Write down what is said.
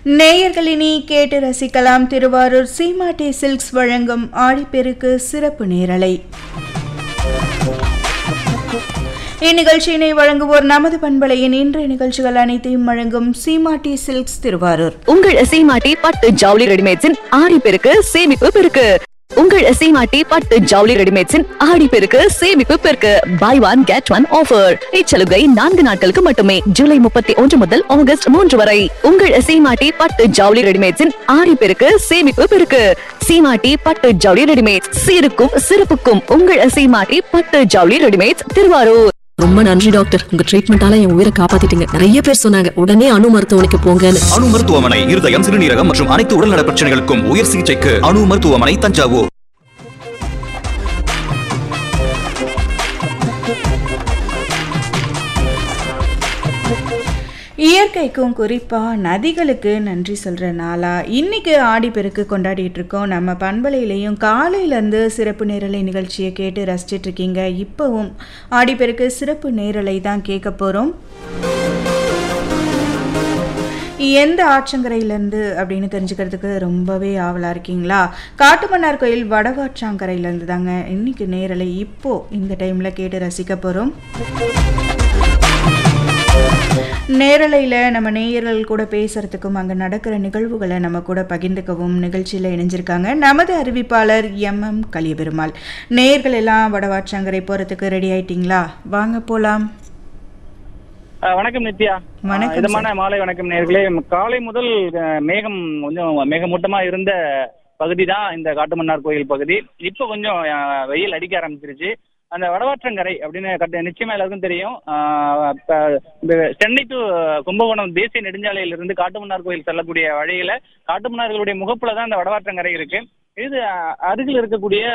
நேயர்களினி கேட்டு ரசிக்கலாம் திருவாரூர் சீமாட்டி சில்க்ஸ் வழங்கும் ஆழிப்பெருக்கு சிறப்பு நேரலை இந்நிகழ்ச்சியினை வழங்குவோர் நமது பண்பலையின் இன்றைய நிகழ்ச்சிகள் அனைத்தையும் வழங்கும் சீமாட்டி சில்க்ஸ் திருவாரூர் உங்கள் சீமாட்டி பட்டு ஜவுளி ரெடிமேட்ஸின் ஆடி பெருக்கு சேமிப்பு பெருக்கு உங்கள் சீமாட்டி பட்டு ஜவுளி ரெடிமேட்ஸின் ஆடி பெருக்கு சேமிப்பு பெருக்கு buy one get one offer இச்சலுகை நான்கு நாட்களுக்கு மட்டுமே ஜூலை முப்பத்தி ஒன்று முதல் ஆகஸ்ட் மூன்று வரை உங்கள் சீமாட்டி பட்டு ஜவுளி ரெடிமேட்ஸின் ஆடி பெருக்கு சேமிப்பு பெருக்கு சீமாட்டி பட்டு ஜவுளி ரெடிமேட்ஸ் சீருக்கும் சிறப்புக்கும் உங்கள் சீமாட்டி பட்டு ஜவுளி ரெடிமேட்ஸ் திருவாரூர் ரொம்ப நன்றி டாக்டர் உங்க ட்ரீட்மெண்டால என் உயிரை காப்பாத்திட்டீங்க நிறைய பேர் சொன்னாங்க உடனே அணு மருத்துவமனைக்கு போங்கன்னு அணு மருத்துவமனை இருதயம் சிறுநீரகம் மற்றும் அனைத்து உடல்நல பிரச்சனைகளுக்கும் உயர் சிகிச்சைக்கு அணு மருத்துவமனை தஞ்சாவூர் இயற்கைக்கும் குறிப்பாக நதிகளுக்கு நன்றி சொல்கிற நாளாக இன்னைக்கு ஆடிப்பெருக்கு கொண்டாடிட்டு இருக்கோம் நம்ம பண்பலையிலையும் காலையிலேருந்து சிறப்பு நேரலை நிகழ்ச்சியை கேட்டு ரசிச்சிட்டு இருக்கீங்க இப்போவும் ஆடிப்பெருக்கு சிறப்பு நேரலை தான் கேட்க போகிறோம் எந்த ஆற்றங்கரையிலேருந்து அப்படின்னு தெரிஞ்சுக்கிறதுக்கு ரொம்பவே ஆவலாக இருக்கீங்களா காட்டுமன்னார் கோயில் வடவாற்றாங்கரையிலேருந்து தாங்க இன்னைக்கு நேரலை இப்போ இந்த டைமில் கேட்டு ரசிக்க போகிறோம் நேரலையில் நம்ம நேயர்கள் கூட பேசுறதுக்கும் அங்கே நடக்கிற நிகழ்வுகளை நம்ம கூட பகிர்ந்துக்கவும் நிகழ்ச்சியில் இணைஞ்சிருக்காங்க நமது அறிவிப்பாளர் எம் எம் கலியபெருமாள் நேயர்கள் எல்லாம் வடவாற்றாங்கரை போகிறதுக்கு ரெடி ஆயிட்டீங்களா வாங்க போகலாம் அஹ் வணக்கம் நித்யா வணக்கம் அஹ் இதமான மாலை வணக்கம் நேர்களே காலை முதல் அஹ், மேகம் கொஞ்சம் மேகமூட்டமா இருந்த பகுதி தான் இந்த காட்டுமன்னார் கோயில் பகுதி இப்போ கொஞ்சம் அஹ், வெயில் அடிக்க ஆரம்பிச்சிருச்சு அந்த வடவாற்றங்கரை அப்படின்னு கட்ட நிச்சயமா எல்லாருக்கும் தெரியும் அஹ், இப்ப இந்த சென்னை டு கும்பகோணம் தேசிய நெடுஞ்சாலையிலிருந்து காட்டுமன்னார் கோயில் செல்லக்கூடிய வழியில காட்டுமன்னார்களுடைய முகப்புல தான் இந்த வடவாற்றங்கரை இருக்கு இது அஹ், அருகில் இருக்கக்கூடிய